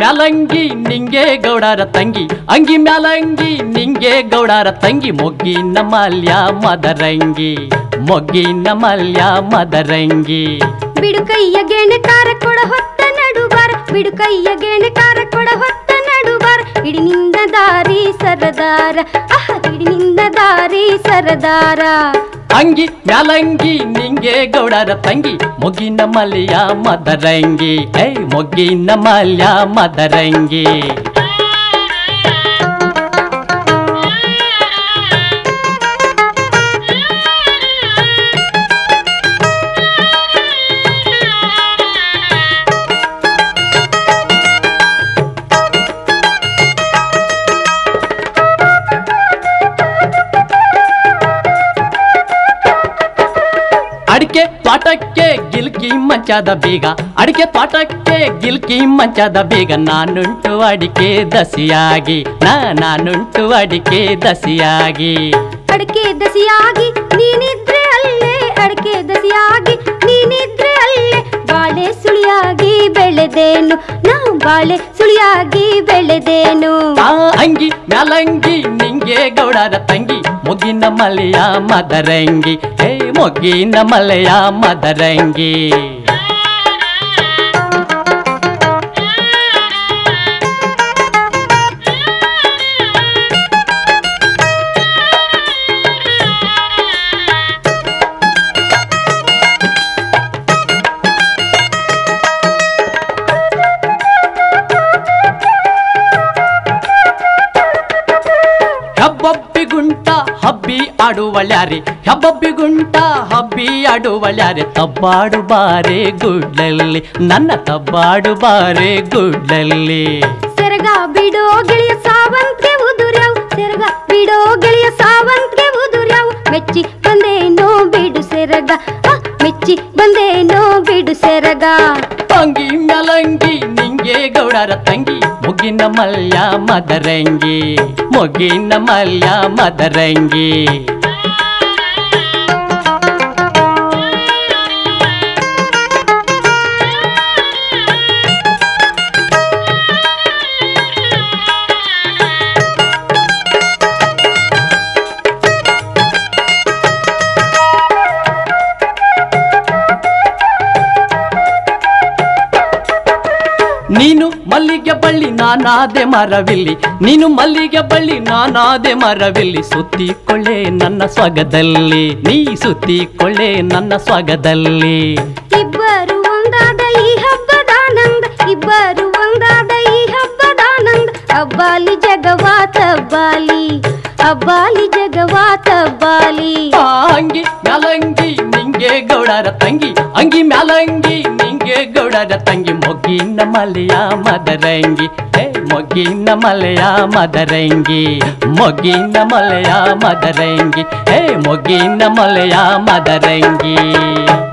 ಮ್ಯಾಲಂಗಿ ನಿಂಗೆ ಗೌಡರ ತಂಗಿ ಅಂಗಿ ಮ್ಯಾಲಂಗಿ ನಿಂಗೆ ಗೌಡರ ತಂಗಿ ಮೊಗ್ಗಿನ ಮಲ್ಯ ಮದರಂಗಿ ಮೊಗ್ಗಿನ ಮಲ್ಯ ಮದರಂಗಿ ಬಿಡು ಕೈಯ ಗೆಣಕಾರ ಕೊಡ ಹೊತ್ತ ನಡುಬಾರ ಬಿಡು ಕೈಯ ಗೆಣಕಾರ ಕೊಡ ಹೊತ್ತ ನಡುಬಾರ ಹಿಡಿನಿಂದ ದಾರಿ ಸರದಾರ ಅಹ ಹಿಡಿನಿಂದ ದಾರಿ ಸರದಾರ ಅಂಗಿ ಮ್ಯಾಲಂಗಿ ನಿಂಗೆ ಗೌಡರ ತಂಗಿ ಮೊಗ್ಗಿನ ಮಲ್ಯ ಮದರಂಗಿ ಏ ಮೊಗ್ಗಿನ ಮಲ್ಯ ಮದರಂಗಿ ಅಡಿಕೆ ತೋಟಕ್ಕೆ ಗಿಲ್ಕಿ ಮಂಚದ ಬೀಗ ಅಡಿಕೆ ತೋಟಕ್ಕೆ ಗಿಲ್ಕಿ ಮಂಚದ ಬೀಗ ನಾನುಂಟು ಅಡಿಕೆ ದಸಿಯಾಗಿ ನಾ ನಾನುಂಟು ಅಡಿಕೆ ದಸಿಯಾಗಿ ಅಡಕೆ ದಸಿಯಾಗಿ ನೀನಿದ್ರೆ ಅಲ್ಲೇ ಅಡಕೆ ದಸಿಯಾಗಿ ನೀನಿದ್ರೆ ಅಲ್ಲೇ ಬಾಳೆ ಸುಳಿಯಾಗಿ ಬೆಳೆದೇನು ನಾ ಬಾಳೆ ಸುಳಿಯಾಗಿ ಬೆಳೆದೇನು ಆ ಅಂಗಿ ಮ್ಯಾಲಂಗಿ ನಿಂಗೆ ಗೌಡರ ತಂಗಿ ಮೊಗ್ಗಿನ ಮಲೆಯ ಮದರಂಗಿ ಹೇ ಮೊಗ್ಗಿನ ಮಲೆಯ ಮದರಂಗಿ ಹೆಬ್ಬಬ್ಬಿ ಗುಂಟ ಹಬ್ಬಿ ಆಡುವಳ್ಯಾರೆ ಹೆಬ್ಬಬ್ಬಿ ಗುಂಟ ಹಬ್ಬಿ ಆಡುವಳ್ಯಾರೆ ತಬ್ಬಾಡು ಬಾರೆ ಗುಡ್ಲಲ್ಲಿ ನನ್ನ ತಬ್ಬಾಡು ಬಾರೆ ಗುಡ್ಲಲ್ಲಿ ಸೆರಗ ಬಿಡೋ ಗೆಳೆಯ ಸಾವಂತ್ಗೆ ಉದುರ್ಯಾವ್ ಸೆರಗ ಬಿಡೋ ಗೆಳೆಯ ಸಾವಂತ್ಗೆ ಉದುರ್ಯಾವ್ ಮೆಚ್ಚಿ ಬಂದೇನೋ ಬಿಡು ಸೆರಗ ಆ, ಮೆಚ್ಚಿ ಬಂದೇನೋ ಬಿಡು ಸೆರಗ ಅಂಗಿ ಮ್ಯಾಲಂಗಿ ನಿಂಗೆ ಗೌಡರ ತಂಗಿ ಮುಗಿನ ಮಲ್ಯ ಮದರಂಗಿ ಮುಗಿನ ಮಲ್ಯ ಮದರಂಗಿ ನೀನು ಮಲ್ಲಿಗೆ ಬಳ್ಳಿ ನಾನಾದೆ ಮರವಿಲ್ಲಿ ನೀನು ಮಲ್ಲಿಗೆ ಬಳ್ಳಿ ನಾನಾದೆ ಮರವಿಲ್ಲಿ ಸುತ್ತಿಕೊಳ್ಳೆ ನನ್ನ ಸ್ವಗದಲ್ಲಿ ನೀ ಸುತ್ತಿಕೊಳ್ಳೆ ನನ್ನ ಸ್ವಗದಲ್ಲಿ ಇಬ್ಬರು ಒಂದಾದ ಈ ಹಬ್ಬದ ಆನಂದ ಇಬ್ಬರು ಒಂದಾದ ಈ ಹಬ್ಬದ ಆನಂದ ಅಬ್ಬಾಲಿ ಜಗವಾ ತಬ್ಬಾಲಿ ಅಬ್ಬಾಲಿ ಜಗವಾ ತಬ್ಬಾಲಿ ಆ ಅಂಗಿ ಮ್ಯಾಲಂಗಿ ನಿಂಗೆ ಗೌಡರ ತಂಗಿ ಅಂಗಿ ಮ್ಯಾಲಂಗಿ ನಿಂಗೆ ಗೌಡರ ತಂಗಿ ಮೊಗ್ಗಿನ ಮಲೆಯ ಮದರಂಗಿ ಹೇ ಮೊಗ್ಗಿನ ಮಲೆಯ ಮದರಂಗಿ ಮೊಗ್ಗಿನ ಮಲೆಯ ಮದರಂಗಿ ಹೇ ಮೊಗ್ಗಿನ ಮಲೆಯ ಮದರಂಗಿ